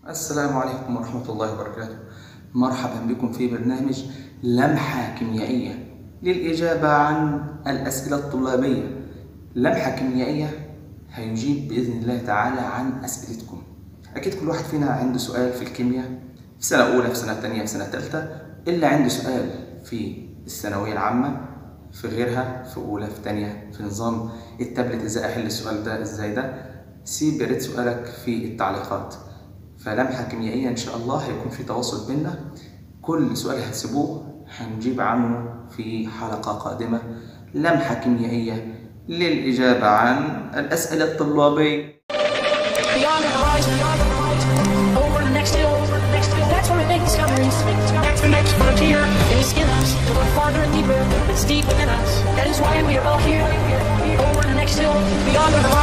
السلام عليكم ورحمة الله وبركاته مرحبا بكم في برنامج لمحة كيميائية للإجابة عن الأسئلة الطلابية لمحة كيميائية هيجيب بإذن الله تعالى عن أسئلتكم أكيد كل واحد فينا عنده سؤال في الكيمياء في سنة أولى في سنة تانية في سنة تالتة إلا عنده سؤال في الثانوية العامة في غيرها في أولى في تانية في نظام التابلت إزاي أحل السؤال ده إزاي ده سيب يا ريت سؤالك في التعليقات فلمحة كيميائية إن شاء الله هيكون في تواصل بينا كل سؤال هتسيبوه هنجيب عنه في حلقة قادمة لمحة كيميائية للإجابة عن الأسئلة الطلابية Beyond the horizon, over the next hill, that's where we make discoveries. That's the next frontier. It is in us to look farther and deeper. It's deep within us. That is why we are all here. Over the next hill, beyond the horizon.